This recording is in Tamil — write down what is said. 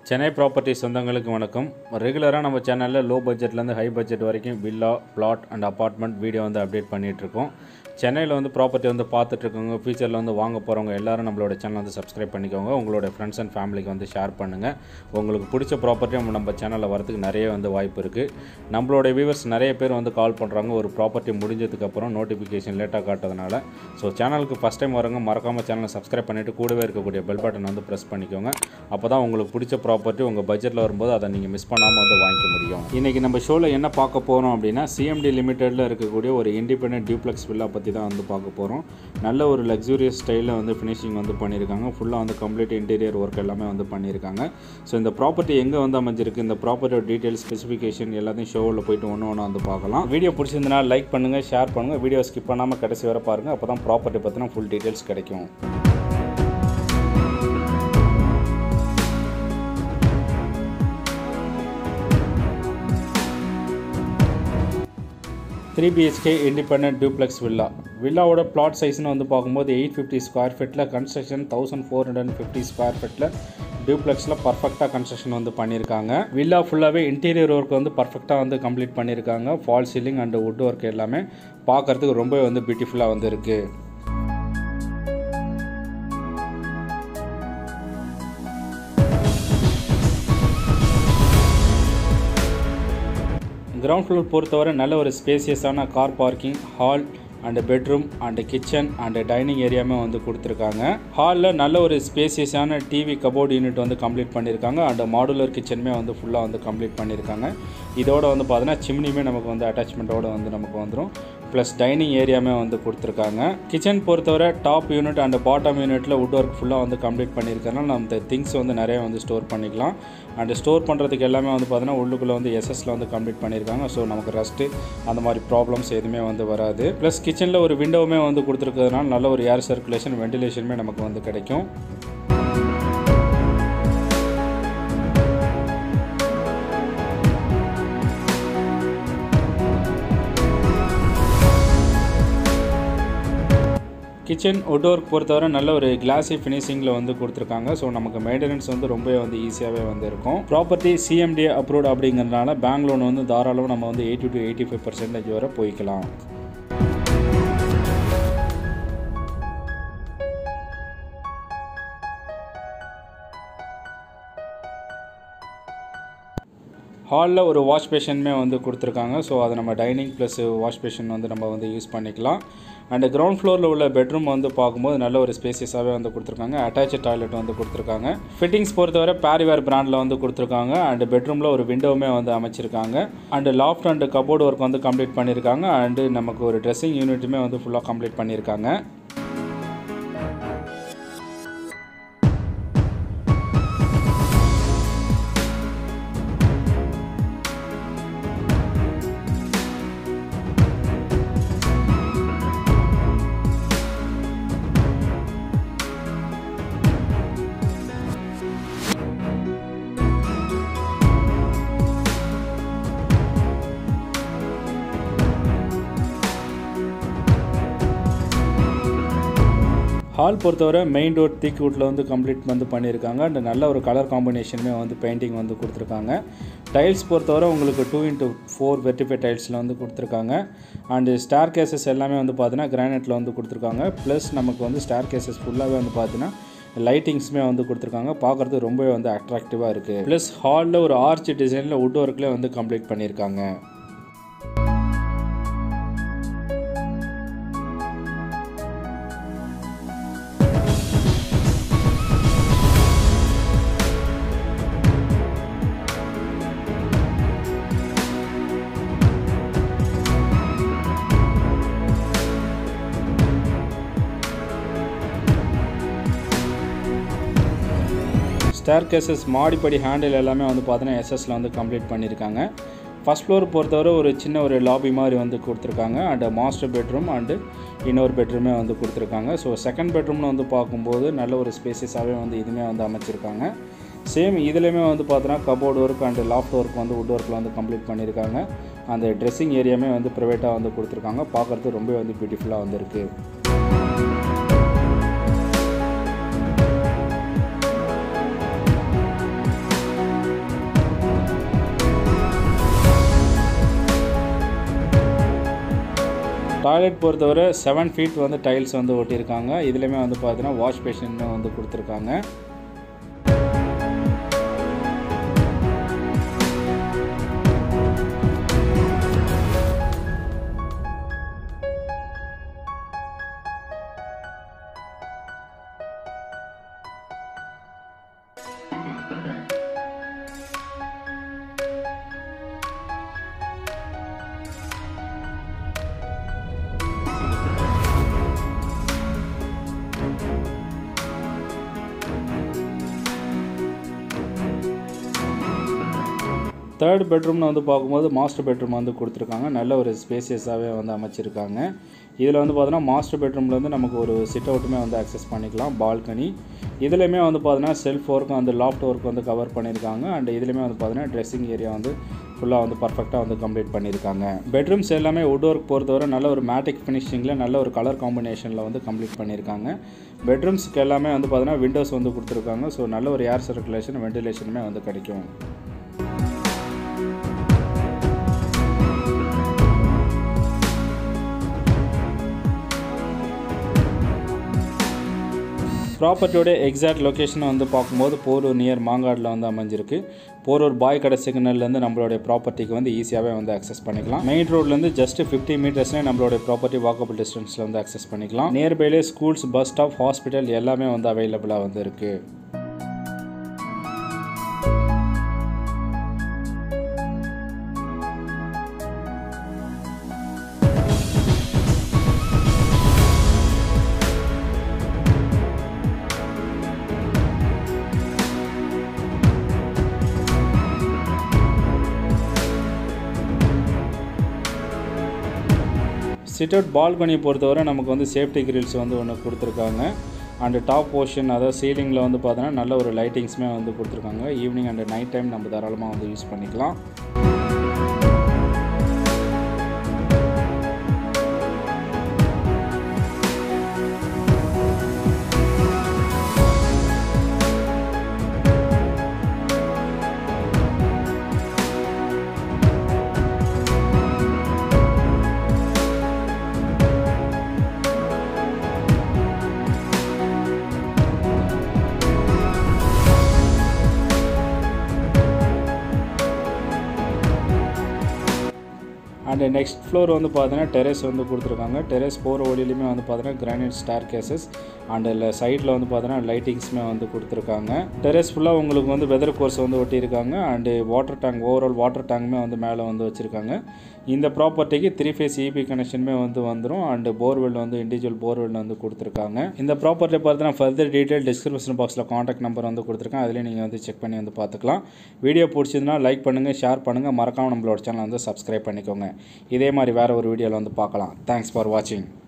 சென்னை ப்ராப்பர்ட்டி சொந்தங்களுக்கு வணக்கம் ரெகுலராக நம்ம சேனலில் லோ பட்ஜெட்லேருந்து ஹை பட்ஜெட் வரைக்கும் villa flat and apartment video வந்து அப்டேட் பண்ணிகிட்ருக்கோம் சென்னையில் வந்து ப்ராப்பர்ட்டி வந்து பார்த்துட்ருக்கவங்க ஃபியூச்சரில் வந்து வாங்க போகிறவங்க எல்லாரும் நம்மளோட சேனல் வந்து சப்ஸ்கிரைப் பண்ணிக்கோங்க உங்களோட ஃப்ரெண்ட்ஸ் அண்ட் ஃபேமிலிக்கு வந்து ஷேர் பண்ணுங்கள் உங்களுக்கு பிடிச்ச ப்ராப்பர்ட்டி நம்ம நம்ம சேனலில் வரதுக்கு நிறைய வந்து வாய்ப்பு இருக்குது நம்மளோட வியூவர்ஸ் நிறைய பேர் வந்து கால் பண்ணுறாங்க ஒரு ப்ராப்பர்ட்டி முடிஞ்சதுக்கப்புறம் நோட்டிஃபிகேஷன் லேட்டாக காட்டுறதுனால ஸோ சேனலுக்கு ஃபஸ்ட் டைம் வரவங்க மறக்காமல் சேனலை சப்ஸ்கிரைப் பண்ணிவிட்டு கூடவே இருக்கக்கூடிய பெல் பட்டன் வந்து ப்ரெஸ் பண்ணிக்கோங்க அப்போ தான் உங்களுக்கு பிடிச்ச ப்ராப்பர்ட்டி உங்கள் பட்ஜெட்டில் வரும்போது அதை நீங்கள் மிஸ் பண்ணாமல் வந்து வாங்கிக்க முடியும் இன்றைக்கி நம்ம ஷோவில் என்ன பார்க்க போகிறோம் அப்படின்னா சிஎம்டி லிமிட்டெடில் இருக்கக்கூடிய ஒரு இண்டிபெண்டன்ட் டியூப்ளெக்ஸ் வில்லா பற்றி தான் வந்து பார்க்க போகிறோம் நல்ல ஒரு லக்ஸூரியஸ் ஸ்டைலில் வந்து ஃபினிஷிங் வந்து பண்ணியிருக்காங்க ஃபுல்லாக வந்து கம்ப்ளீட் இன்டீரியர் ஒர்க் எல்லாமே வந்து பண்ணியிருக்காங்க ஸோ இந்த ப்ராப்பர்ட்டி எங்கே வந்து அமைஞ்சிருக்கு இந்த ப்ராப்பர்ட்டியோட டீட்டெயில் ஸ்பெசிஃபிகேஷன் எல்லாத்தையும் ஷோவில் போயிட்டு ஒன்று ஒன்று வந்து பார்க்கலாம் வீடியோ பிடிச்சிருந்தனா லைக் பண்ணுங்கள் ஷேர் பண்ணுங்கள் வீடியோ ஸ்கிப் பண்ணாமல் கடைசி வரை பாருங்கள் அப்போ தான் ப்ராப்பர்ட்டி பற்றின ஃபுல் டீட்டெயில்ஸ் கிடைக்கும் three BHK independent duplex villa வில்லாவோட பிளாட் சைஸ்னு வந்து பார்க்கும்போது எயிட் ஃபிஃப்டி ஸ்கொயர் ஃபீட்டில் construction thousand four hundred fifty square ஃபீட்டில் டியூப்ளெக்ஸில் பர்ஃபெக்டாக கன்ஸ்ட்ரக்ஷன் வந்து பண்ணியிருக்காங்க வில்லா ஃபுல்லாகவே இன்டீரியர் ஒர்க் வந்து பர்ஃபெக்டாக வந்து கம்ப்ளீட் பண்ணியிருக்காங்க fall ceiling and wood work எல்லாமே பார்க்குறதுக்கு ரொம்பவே வந்து பியூட்டிஃபுல்லாக வந்து இருக்குது கிரவுண்ட் ஃப்ளோர் பொறுத்தவரை நல்ல ஒரு ஸ்பேசியஸான car parking hall and bedroom and kitchen and dining ஏரியாமே வந்து கொடுத்துருக்காங்க ஹாலில் நல்ல ஒரு ஸ்பேசியஸான டிவி கபோர்டு யூனிட் வந்து கம்ப்ளீட் பண்ணியிருக்காங்க அண்டு மாடுலர் கிச்சனுமே வந்து ஃபுல்லாக வந்து கம்ப்ளீட் பண்ணியிருக்காங்க இதோட வந்து பார்த்தீங்கன்னா சிம்னியுமே நமக்கு வந்து அட்டாச்மெண்ட்டோட வந்து நமக்கு வந்துடும் ப்ளஸ் டைனிங் ஏரியாமே வந்து கொடுத்துருக்காங்க கிச்சன் பொறுத்தவரை டாப் யூனிட் அண்ட் பாட்டம் யூனிட்டில் வுட் ஒர்க் ஃபுல்லாக வந்து கம்ப்ளீட் பண்ணியிருக்கனால நம்ம திங்ஸ் வந்து நிறைய வந்து ஸ்டோர் பண்ணிக்கலாம் அண்ட் ஸ்டோர் பண்ணுறதுக்கு எல்லாமே வந்து பார்த்தீங்கன்னா உள்ளுக்குள்ளே வந்து எஸ்எஸ்ல வந்து கம்ப்ளீட் பண்ணியிருக்காங்க ஸோ நமக்கு ரஸ்ட்டு அந்த மாதிரி ப்ராப்ளம்ஸ் எதுவுமே வந்து வராது ப்ளஸ் கிச்சனில் ஒரு விண்டோவுமே வந்து கொடுத்துருக்கிறதுனால நல்ல ஒரு ஏர் சர்க்குலேஷன் வென்டிலேஷனுமே நமக்கு வந்து கிடைக்கும் கிச்சன் வுட் ஒர்க் பொறுத்தவரை நல்ல ஒரு கிளாஸி ஃபினிஷிங்கில் வந்து கொடுத்துருக்காங்க ஸோ நமக்கு மெயின்டெனன்ஸ் வந்து ரொம்பவே வந்து ஈஸியாகவே வந்து இருக்கும் ப்ராப்பர்ட்டி சிஎம்டி அப்ரூவ்ட் அப்படிங்கிறதுனால பேங்க் லோன் வந்து தாராளம் நம்ம வந்து eighty to eighty five percentage வரை போய்க்கலாம் ஹாலில் ஒரு வாஷ் பேஷனுமே வந்து கொடுத்துருக்காங்க ஸோ அதை நம்ம டைனிங் ப்ளஸ் வாஷ் பேஷன் வந்து நம்ம வந்து யூஸ் பண்ணிக்கலாம் அண்டு கிரவுண்ட் ஃப்ளோரில் உள்ள பெட்ரூம் வந்து பார்க்கும்போது நல்ல ஒரு ஸ்பேசியஸாகவே வந்து கொடுத்துருக்காங்க அட்டாச் டாய்லெட் வந்து கொடுத்துருக்காங்க ஃபிட்டிங்ஸ் பொறுத்தவரை பேரிவேர் பிராண்டில் வந்து கொடுத்துருக்காங்க அண்டு பெட்ரூமில் ஒரு விண்டோவுமே வந்து அமைச்சிருக்காங்க and loft and cupboard work வந்து கம்ப்ளீட் பண்ணியிருக்காங்க அண்டு நமக்கு ஒரு ட்ரெஸ்ஸிங் யூனிட்டுமே வந்து ஃபுல்லாக கம்ப்ளீட் பண்ணியிருக்காங்க ஹால் பொறுத்தவரை மெயின் டோர் தீக் வுட்டில் வந்து கம்ப்ளீட் வந்து பண்ணியிருக்காங்க அண்ட் நல்ல ஒரு கலர் காம்பினேஷனுமே வந்து பெயிண்டிங் வந்து கொடுத்துருக்காங்க டைல்ஸ் பொறுத்தவரை உங்களுக்கு டூ இன்ட்டு ஃபோர் வெர்டிஃபை டைல்ஸில் வந்து கொடுத்துருக்காங்க அண்டு ஸ்டார் கேசஸ் எல்லாமே வந்து பார்த்தீங்கன்னா கிரானைட்டில் வந்து கொடுத்துருக்காங்க ப்ளஸ் நமக்கு வந்து ஸ்டார் கேசஸ் ஃபுல்லாகவே வந்து பார்த்தீங்கன்னா லைட்டிங்ஸுமே வந்து கொடுத்துருக்காங்க பார்க்குறது ரொம்பவே வந்து அட்ராக்டிவாக இருக்குது ப்ளஸ் ஹாலில் ஒரு ஆர்ச் டிசைனில் வுட் ஒர்க்லேயே வந்து கம்ப்ளீட் பண்ணியிருக்காங்க ஸ்டேர் கேசஸ் மாடிப்படி ஹேண்டில் எல்லாமே வந்து பார்த்தீங்கன்னா எஸ்எஸ்ல வந்து கம்ப்ளீட் பண்ணியிருக்காங்க ஃபஸ்ட் ஃப்ளோர் பொறுத்தவரை ஒரு சின்ன ஒரு லாபி மாதிரி வந்து கொடுத்துருக்காங்க அண்ட் மாஸ்டர் பெட்ரூம் அண்டு இன்னொரு பெட்ரூமே வந்து கொடுத்துருக்காங்க ஸோ செகண்ட் பெட்ரூம்னு வந்து பார்க்கும்போது நல்ல ஒரு ஸ்பேசியஸாகவே வந்து இதுவுமே வந்து அமைச்சிருக்காங்க சேம் இதுலேயுமே வந்து பார்த்தோன்னா cupboard work and loft work வந்து வுட் ஒர்க்கில் வந்து கம்ப்ளீட் பண்ணியிருக்காங்க அந்த ட்ரெஸ்ஸிங் ஏரியாமே வந்து ப்ரைவேட்டாக வந்து கொடுத்துருக்காங்க பார்க்குறது ரொம்ப வந்து பியூட்டிஃபுல்லாக வந்து இருக்குது டாய்லெட் பொறுத்தவரை செவன் ஃபீட் வந்து டைல்ஸ் வந்து ஒட்டியிருக்காங்க இதுலேயுமே வந்து பார்த்தீங்கன்னா வாஷ் பேஷன் வந்து கொடுத்துருக்காங்க தேர்ட் பெட்ரூம்னு வந்து பார்க்கும்போது மாஸ்டர் பெட்ரூம் வந்து கொடுத்துருக்காங்க நல்ல ஒரு ஸ்பேசியஸாகவே வந்து அமைச்சிருக்காங்க இதில் வந்து பார்த்தோன்னா மாஸ்டர் பெட்ரூமில் வந்து நமக்கு ஒரு சிட் அவுட்டுமே வந்து அக்சஸ் பண்ணிக்கலாம் பால்கனி இதுலேயுமே வந்து பார்த்தீங்கன்னா செல்ஃப் ஒர்க்கும் அந்த லாஃப்ட் ஒர்க் வந்து கவர் பண்ணியிருக்காங்க அண்ட் இதுலேயுமே வந்து பார்த்தீங்கன்னா ட்ரெஸ்ஸிங் ஏரியா வந்து ஃபுல்லாக வந்து பர்ஃபெக்டாக வந்து கம்ப்ளீட் பண்ணியிருக்காங்க பெட்ரூம்ஸ் எல்லாமே வுட் ஒர்க் பொறுத்தவரை நல்ல ஒரு மேட்டிக் ஃபினிஷிங்கில் நல்ல ஒரு கலர் காம்பினேஷனில் வந்து கம்ப்ளீட் பண்ணியிருக்காங்க பெட்ரூம்ஸ்க்கு எல்லாமே வந்து பார்த்தீங்கன்னா விண்டோஸ் வந்து கொடுத்துருக்காங்க ஸோ நல்ல ஒரு ஏர் சர்க்குலேஷன் வென்டிலேஷனுமே வந்து கிடைக்கும் ப்ராப்பர்ட்டியோட எக்ஸாக்ட் லொக்கேஷனை வந்து பார்க்கும்போது போரூர் நியர் மாங்காடில் வந்து அமைஞ்சிருக்கு போரூர் பாய் கடை சிக்னல்லேருந்து நம்மளுடைய ப்ராப்பர்ட்டிக்கு வந்து ஈஸியாகவே வந்து அக்சஸ் பண்ணிக்கலாம் மெயின் ரோட்லேருந்து ஜஸ்ட் ஃபிஃப்டி மீட்டர்ஸ்லேயே நம்மளுடைய ப்ராப்பர்ட்டி வாக்கபிள் டிஸ்டன்ஸில் வந்து அக்சஸ் பண்ணிக்கலாம் நியர்பைலே ஸ்கூல்ஸ் பஸ் ஸ்டாப் ஹாஸ்பிட்டல் எல்லாமே வந்து அவைலபிளாக வந்து இருக்குது சிட் அவுட் பால்கனி பொறுத்தவரை நமக்கு வந்து சேஃப்டி கிரில்ஸ் வந்து ஒன்று கொடுத்துருக்காங்க அண்டு டாப் போர்ஷன் அதாவது சீலிங்கில் வந்து பார்த்தோன்னா நல்ல ஒரு லைட்டிங்ஸுமே வந்து கொடுத்துருக்காங்க ஈவினிங் அண்ட் நைட் டைம் நம்ம தாராளமாக வந்து யூஸ் பண்ணிக்கலாம் அண்டு நெக்ஸ்ட் ஃப்ளோர் வந்து பார்த்தீங்கன்னா டெரஸ் வந்து கொடுத்துருக்காங்க டெரஸ் போகிற வழியிலுமே வந்து பார்த்தீங்கன்னா கிரானைட் ஸ்டார் கேசஸ் அண்ட் இல்லை சைடில் வந்து பார்த்தீங்கன்னா லைட்டிங்ஸுமே வந்து கொடுத்துருக்காங்க டெரஸ் ஃபுல்லாக உங்களுக்கு வந்து வெதர் கோர்ஸ் வந்து ஒட்டியிருக்காங்க and water tank overall water டேங்க்குமே வந்து மேலே வந்து வச்சுருக்காங்க இந்த ப்ராப்பர்ட்டிக்கு த்ரீ ஃபேஸ் இபி கனெக்ஷனுமே வந்து வந்துடும் அண்டு போர்வெல் வந்து இண்டிவிஜுவல் போர்வெல் வந்து கொடுத்துருக்காங்க இந்த ப்ராப்பர்ட்டி பார்த்தீங்கன்னா ஃபர்தர் டீட்டெயில் டிஸ்கிரிப்ஷன் பாக்ஸில் காண்டாக்ட் நம்பர் வந்து கொடுத்துருக்கேன் அதிலே நீங்கள் வந்து செக் பண்ணி வந்து பார்த்துக்கலாம் வீடியோ பிடிச்சதுன்னா லைக் பண்ணுங்கள் ஷேர் பண்ணுங்கள் மறக்காமல் நம்மளோட சேனல் வந்து சப்ஸ்கிரைப் பண்ணிக்கோங்க இதே மாதிரி வேறு ஒரு வீடியோவில் வந்து பார்க்கலாம் தேங்க்ஸ் ஃபார் வாட்சிங்